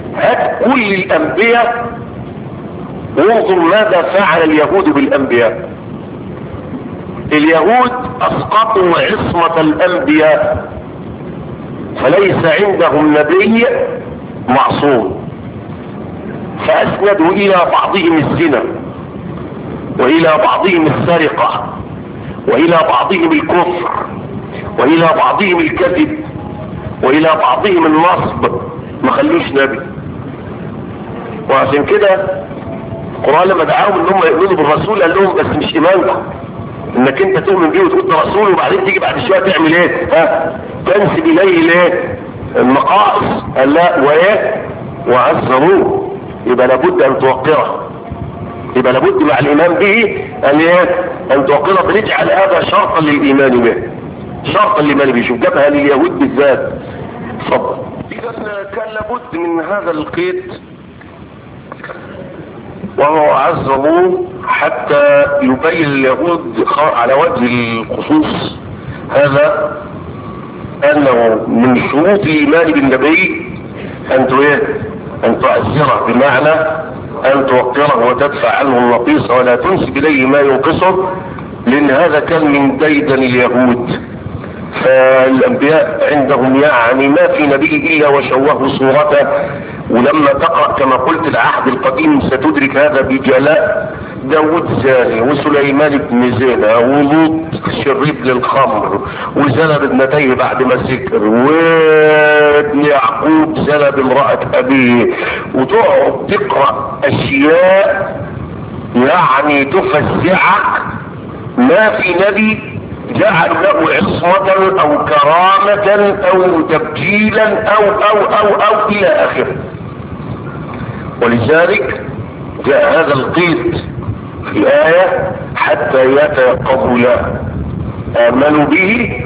هات كل الانبياء وانظر ماذا فعل اليهود بالانبياء اليهود اسقطوا عصمة الانبياء فليس عندهم نبي معصوم فاسندوا الى بعضهم الزنا والى بعضهم السرقة والى بعضهم الكفر والى بعضهم الكذب والى بعضهم النصب ما خلوش نبي وعشان كده القرآن لما دعاهم ان هم يؤمنوا بالرسول قال لهم بس مش ايمانكم انك انت تؤمن بيه وتقول ده رسول وبعدين تيجي بعد شويه تعمل ايه ها تنسب اليه الايه النقائص قال لا وايه وعزروه يبقى لابد ان توقره يبقى لابد مع الايمان به ان ايه ان توقره بنجعل هذا شرطا للايمان به شرطا للايمان به شوف جابها لليهود بالذات اتفضل اذا كان لابد من هذا القيد وهو عزمه حتى يبين اليهود على وجه الخصوص هذا انه من شروط الايمان بالنبي ان ان تعزره بمعنى ان توقره وتدفع عنه النقيص ولا تنسب اليه ما ينقصه لان هذا كان من ديدن اليهود فالانبياء عندهم يعني ما في نبي الا وشوهوا صورته ولما تقرأ كما قلت العهد القديم ستدرك هذا بجلاء داود زاني وسليمان بن زينة ولوط شريب للخمر وزنى بابنتيه بعد ما سكر وابن يعقوب زنى بامرأة ابيه وتقعد تقرأ اشياء يعني تفزعك ما في نبي جعل له عصمة او كرامة او تبجيلا او او او او الى اخره ولذلك جاء هذا القيد في الآية حتى يتيقظوا له آمنوا به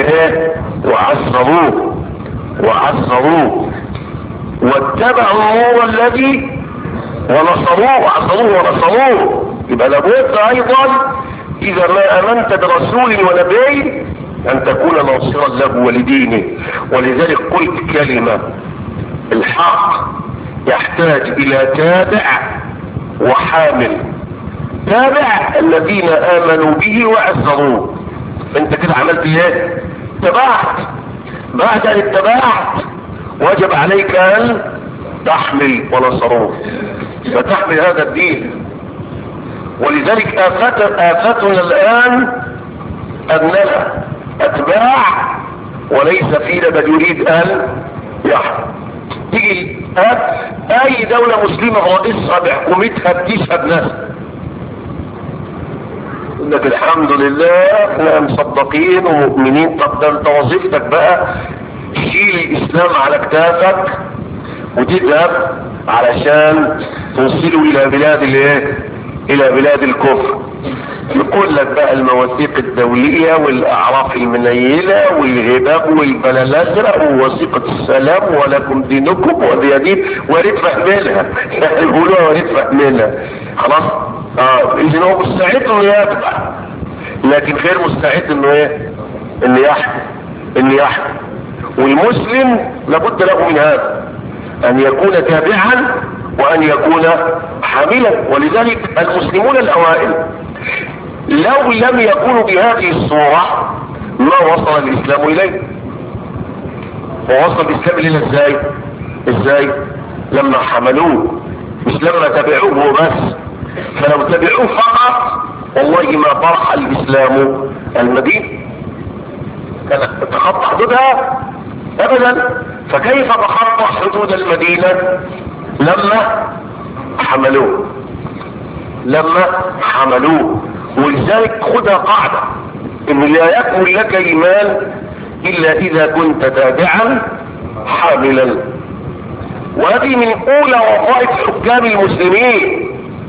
وعصروه وعصروه واتبعوا النور الذي ونصروه وعصروه ونصروه يبقى لابد ايضا اذا ما امنت برسول ونبي ان تكون ناصرا له ولدينه ولذلك قلت كلمة الحق يحتاج الى تابع وحامل تابع الذين امنوا به وعزروه انت كده عملت ايه تبعت بعد ان اتبعت وجب عليك ان تحمل ونصروه فتحمل هذا الدين ولذلك آفت آفتنا الآن أننا أتباع وليس فينا من يريد أن يحمل تيجي اي دولة مسلمة رئيسها بحكومتها بتشهد ناسها يقول لك الحمد لله احنا مصدقين ومؤمنين طب ده انت وظيفتك بقى تشيل الاسلام على كتافك وتذهب علشان توصله الى بلاد الايه الى بلاد الكفر يقول لك بقى المواثيق الدولية والاعراف المنيلة والهباب والبلالازرق ووثيقة السلام ولكم دينكم ودي دين وريد فهمنا يعني يقولوها وريد فهمنا خلاص اه اذن هو مستعد انه يتبع لكن غير مستعد انه ايه انه يحكم انه يحكم والمسلم لابد له من هذا ان يكون تابعا وان يكون حاملا ولذلك المسلمون الاوائل لو لم يكونوا بهذه الصورة ما وصل الاسلام اليه ووصل الاسلام الينا ازاي ازاي لما حملوه مش لما تبعوه بس فلو تبعوه فقط والله ما طرح الاسلام المدينة كان تخطى حدودها ابدا فكيف تخطى حدود المدينة لما حملوه لما حملوه ولذلك خدها قاعدة ان لا يكمل لك ايمان الا اذا كنت تابعا حاملا وهذه من اولى وظائف حكام المسلمين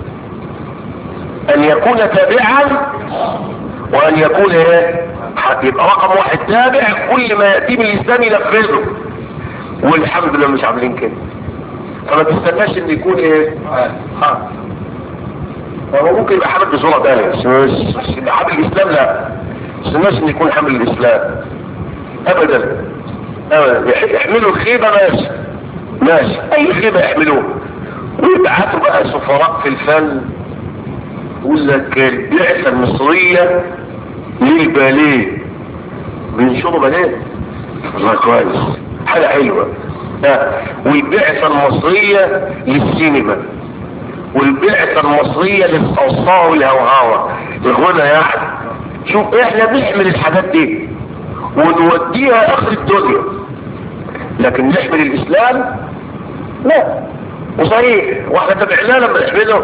ان يكون تابعا وان يكون ايه يبقى رقم واحد تابع كل ما يأتي من الاسلام ينفذه والحمد لله مش عاملين كده فما تستناش ان يكون ايه ها هو ممكن يبقى حامل بصورة تانية بس مش يبقى حامل الاسلام لا تستناش ان يكون حامل الاسلام ابدا ابدا يحملوا الخيبة ماشي ماشي اي خيمة يحملوه ويبعثوا بقى سفراء في الفن يقول لك البعثة المصرية للباليه بينشروا باليه والله كويس حاجة حلوة ها والبعثة المصرية للسينما والبعثة المصرية للصوصاء والهوهاوة الغنى يعني شوف احنا بنحمل الحاجات دي ونوديها اخر الدنيا لكن نحمل الاسلام لا وصحيح واحنا تبعناه لما نحمله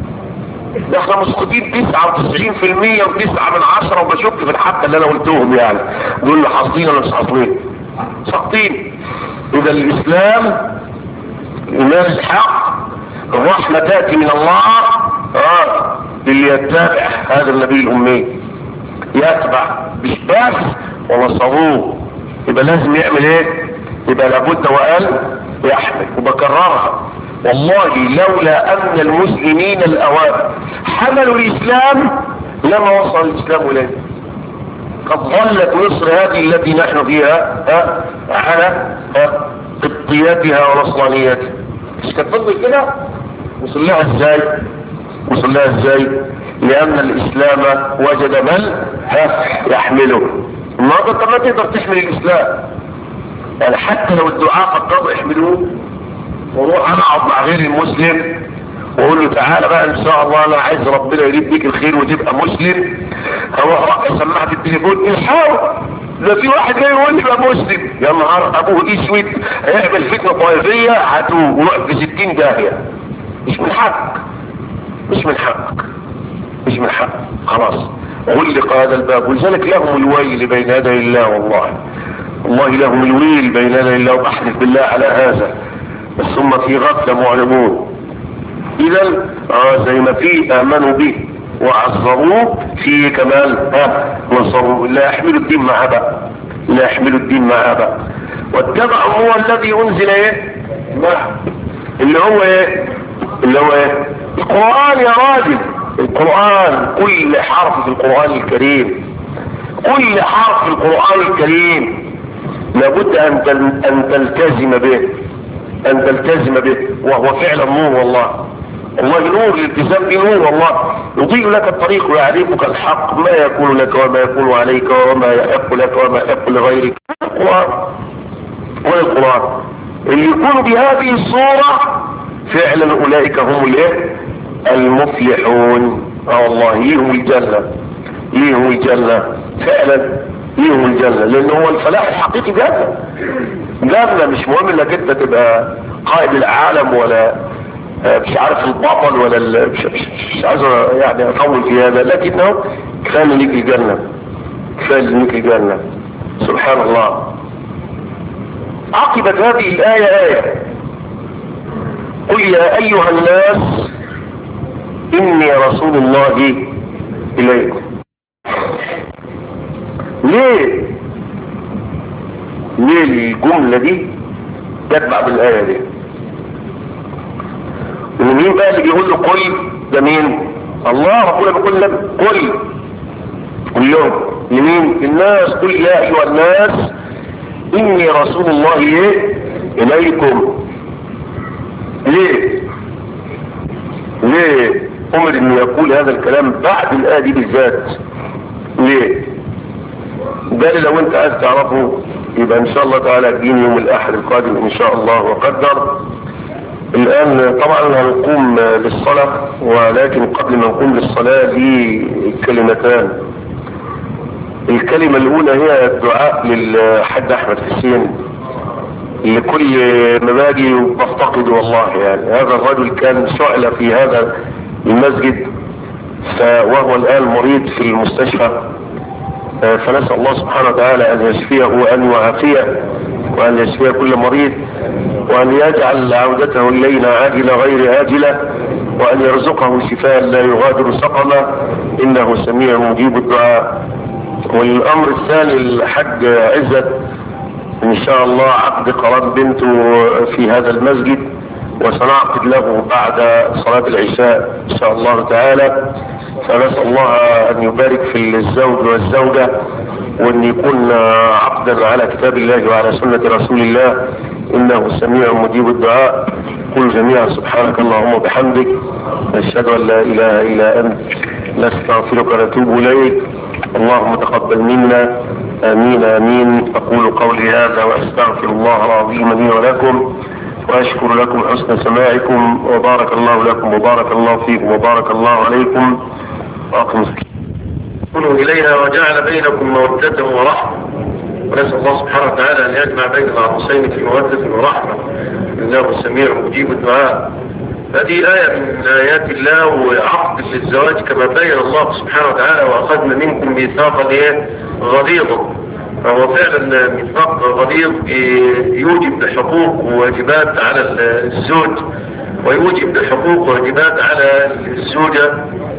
ده احنا مسقطين 99% و9 من عشرة وبشك في الحبة اللي انا قلتهم يعني دول اللي حاصلين ولا مش حاصلين ساقطين اذا الاسلام ايمان الحق الرحمة تأتي من الله اه اللي يتبع هذا النبي الامي يتبع مش بس ونصروه يبقى لازم يعمل ايه يبقى لابد وقال يحمل وبكررها والله لولا ان المسلمين الاوائل حملوا الاسلام لما وصل الاسلام اليه قد ظلت مصر هذه التي نحن فيها ها على قبطيتها ونصرانيتها مش كانت تفضل كده وصل لها ازاي وصل لها ازاي لان الاسلام وجد من ها يحمله النهارده انت ما تقدر تحمل الاسلام يعني حتى لو الدعاء فكروا يحملوه واروح انا اقعد مع غير المسلم واقول له تعالى بقى ان شاء الله انا عايز ربنا يريد بيك الخير وتبقى مسلم هروح رافع سماعه التليفون الحاول ده في واحد جاي يقول لي بقى مسلم يا نهار ابوه اسود هيعمل فتنه طائفيه هتروح في 60 داهيه مش من حقك مش من حقك مش من حقك خلاص غلق هذا الباب ولذلك لهم الويل بين يدي الله والله والله لهم الويل بين يدي الله وبحلف بالله على هذا بس هم في غفله معلمون اذا اه زي ما في امنوا به وعظموه في كمان ها نصروا لا يحملوا الدين معاه بقى لا يحملوا الدين معاه بقى واتبعوا هو الذي انزل ايه معه اللي هو ايه اللي هو ايه القرآن يا راجل القرآن كل حرف في القرآن الكريم كل حرف في القرآن الكريم لابد ان ان تلتزم به ان تلتزم به وهو فعلا نور والله والله نور الالتزام به نور والله يضيء لك الطريق ويعرفك الحق ما يكون لك وما يكون عليك وما يحق لك وما يحق لغيرك القرآن ولا القرآن اللي يكون بهذه الصورة فعلا اولئك هم الايه المفلحون اه والله ليهم الجنة ليهم الجنة فعلا ليهم الجنة لان هو الفلاح الحقيقي جنة جنة مش مهم انك انت تبقى قائد العالم ولا مش عارف البطل ولا مش, مش عايز يعني اطول في هذا لكنه كفايه ليك الجنة كفايه ليك الجنة سبحان الله عقبت هذه الآية آية قل يا أيها الناس إني رسول الله إليكم ليه ليه الجملة دي جت بعد الآية دي ومين بقى اللي بيقول له قل ده مين الله ربنا بيقول لك قل قل لهم لمين الناس قل يا أيها الناس إني رسول الله إيه إليكم ليه ليه أمر إنه يقول هذا الكلام بعد الآية دي بالذات ليه ده لو أنت عايز تعرفه يبقى إن شاء الله تعالى الدين يوم الأحد القادم إن شاء الله وقدر الآن طبعا هنقوم للصلاة ولكن قبل ما نقوم للصلاة لي كلمتان الكلمة الأولى هي الدعاء للحد أحمد حسين لكل ما باجي بفتقد والله يعني هذا الرجل كان شعلة في هذا المسجد وهو الآن مريض في المستشفى فنسأل الله سبحانه وتعالى أن يشفيه وأن يعافيه وأن يشفيه كل مريض وأن يجعل عودته إلينا عاجلة غير آجلة وأن يرزقه شفاء لا يغادر سقما إنه سميع مجيب الدعاء والأمر الثاني الحج عزت إن شاء الله عقد قرار بنته في هذا المسجد وسنعقد له بعد صلاة العشاء إن شاء الله تعالى فنسأل الله أن يبارك في الزوج والزوجة وأن يكون عقدا على كتاب الله وعلى سنة رسول الله إنه سميع مجيب الدعاء قل جميعا سبحانك اللهم وبحمدك نشهد أن لا إله إلا أنت نستغفرك ونتوب إليك اللهم تقبل منا آمين آمين أقول قولي هذا وأستغفر الله العظيم لي ولكم وأشكر لكم حسن سماعكم وبارك الله لكم وبارك الله فيكم وبارك الله عليكم وأقم كونوا إليها وجعل بينكم مودة ورحمة ونسأل الله سبحانه وتعالى أن يجمع بين العروسين في مودة ورحمة إنه سميع مجيب الدعاء هذه آية من آيات الله وعقد للزواج كما بين الله سبحانه وتعالى وأخذنا منكم ميثاقا غليظا فهو فعلا ميثاق غليظ يوجب حقوق وواجبات على الزوج ويوجب حقوق وواجبات على الزوجة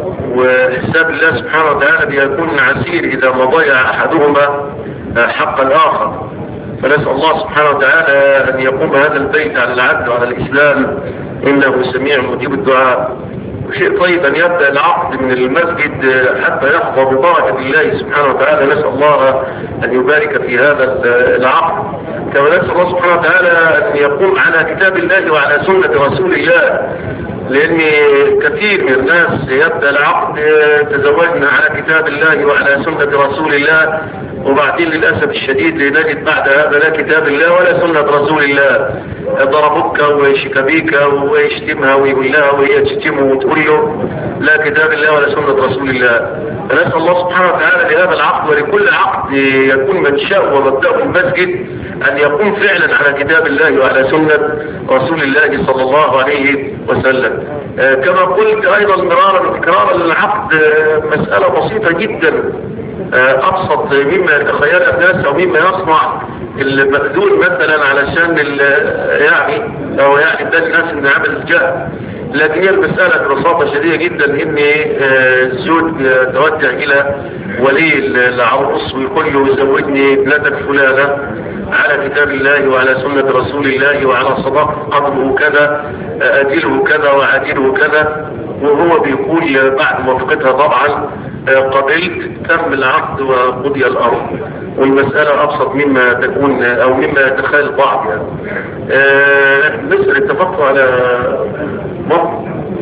وحساب الله سبحانه وتعالى بيكون عسير إذا ما ضيع أحدهما حق الآخر فنسأل الله سبحانه وتعالى أن يقوم هذا البيت على العدل وعلى الإسلام إنه سميع مجيب الدعاء وشيء طيب أن يبدأ العقد من المسجد حتى يحظى ببركة الله سبحانه وتعالى نسأل الله أن يبارك في هذا العقد كما نسأل الله سبحانه وتعالى أن يقوم على كتاب الله وعلى سنة رسول الله لأن كثير من الناس يبدأ العقد تزوجنا على كتاب الله وعلى سنة رسول الله وبعدين للأسف الشديد نجد بعد هذا لا كتاب الله ولا سنة رسول الله ضربك ويشكبيك ويشتمها ويقول لها وهي تشتمه وتقول له لا كتاب الله ولا سنة رسول الله فنسأل الله سبحانه وتعالى لهذا العقد ولكل عقد يكون منشأه ومبدأه في المسجد أن يقوم فعلا على كتاب الله وعلى سنة رسول الله صلى الله عليه وسلم آه كما قلت أيضا مرارا وتكرارا العقد آه مسألة بسيطة جدا آه أبسط مما يتخيل الناس أو مما يصنع المأذون مثلا علشان يعني أو يعني ده الناس إن عمل الجهل لكن هي المسألة ببساطة شديدة جدا ان الزوج توجه الى ولي العروس ويقول له زوجني ابنتك فلانة على كتاب الله وعلى سنة رسول الله وعلى صداق قدره كذا أدله كذا وعدله كذا وهو بيقول بعد موافقتها طبعا قبلت تم العقد وقضي الأرض والمسألة أبسط مما تكون أو مما يتخيل البعض يعني مصر اتفقوا على مصر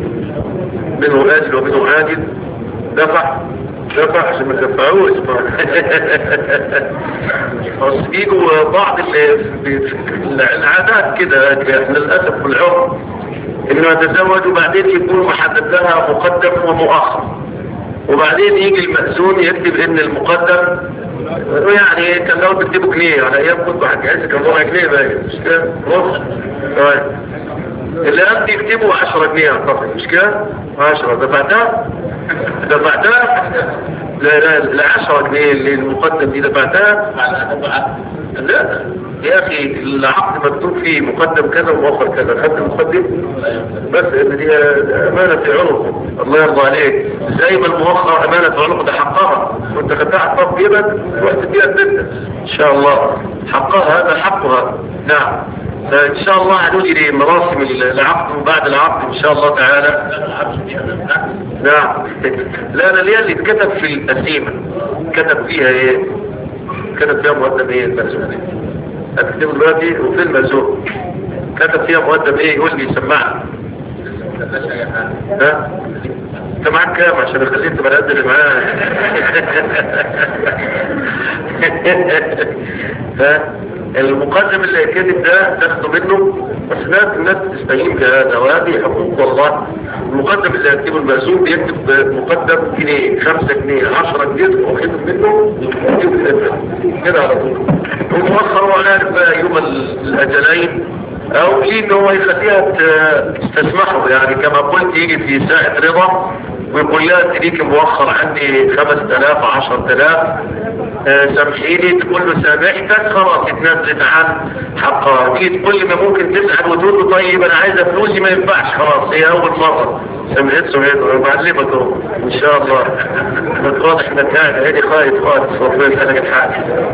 منه آجل ومنه عاجل دفع دفع عشان ما دفعوش بس بيجوا بعض العادات كده احنا للأسف في العرف انه يتزوج وبعدين يكون محدد لها مقدم ومؤخر وبعدين يجي المأذون يكتب ان المقدم يعني كان لو بتكتبه جنيه على ايام كنت حاجة كان ربع جنيه باين مش كده نص طيب اللي انت يكتبوا 10 جنيه اعتقد مش كده 10 دفعتها دفعتها لا لا لا 10 جنيه اللي المقدم دي دفعتها لا يا اخي العقد مكتوب فيه مقدم كذا ومؤخر كذا خدت المقدم بس ان دي امانه في عنق الله يرضى عليك زي ما المؤخر امانه في عنق ده حقها وانت خدتها حقها في جيبك تروح تديها البنت ان شاء الله حقها هذا حقها نعم فإن شاء الله هنجري مراسم العقد وبعد العقد إن شاء الله تعالى نعم لا أنا ليه اللي اتكتب في القسيمة كتب فيها ايه كتب فيها مقدم ايه المرسوم هتكتبه دلوقتي وفي المرسوم كتب فيها مقدم ايه يقول لي سمعني ها انت معاك كام عشان اخليك تبقى قد اللي معاه ها المقدم اللي كاتب ده تاخده منه بس ده الناس تستهين بهذا وهذه حقوق والله المقدم اللي يكتبه المأذون بيكتب مقدم جنيه خمسة جنيه عشرة جنيه واخده منه كده على طول ومؤخر هو عارف بقى يوم الاجلين او ليه ان هو يخليها تستسمحه يعني كما قلت يجي في ساعة رضا ويقول لها تريك مؤخر عندي خمس تلاف عشر تلاف سامحيني تقول له سامحتك خلاص اتنزلت عن حقها تيجي تقول لي ما ممكن تسأل وتقول له طيب انا عايزه فلوسي ما ينفعش خلاص هي اول مرة سمعت سمعت بعلمك اهو ان شاء الله واضح انك قاعد هادي خايف خالص ربنا يسألك الحاج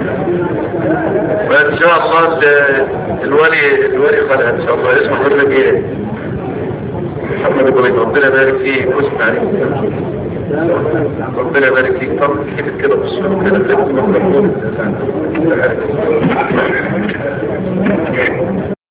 فان شاء الله الولي الولي خلق ان شاء الله اسمه حضرتك ايه محمد ابراهيم ربنا يبارك فيك واسمع عليك ربنا يبارك فيك طب كده كده بص كده كده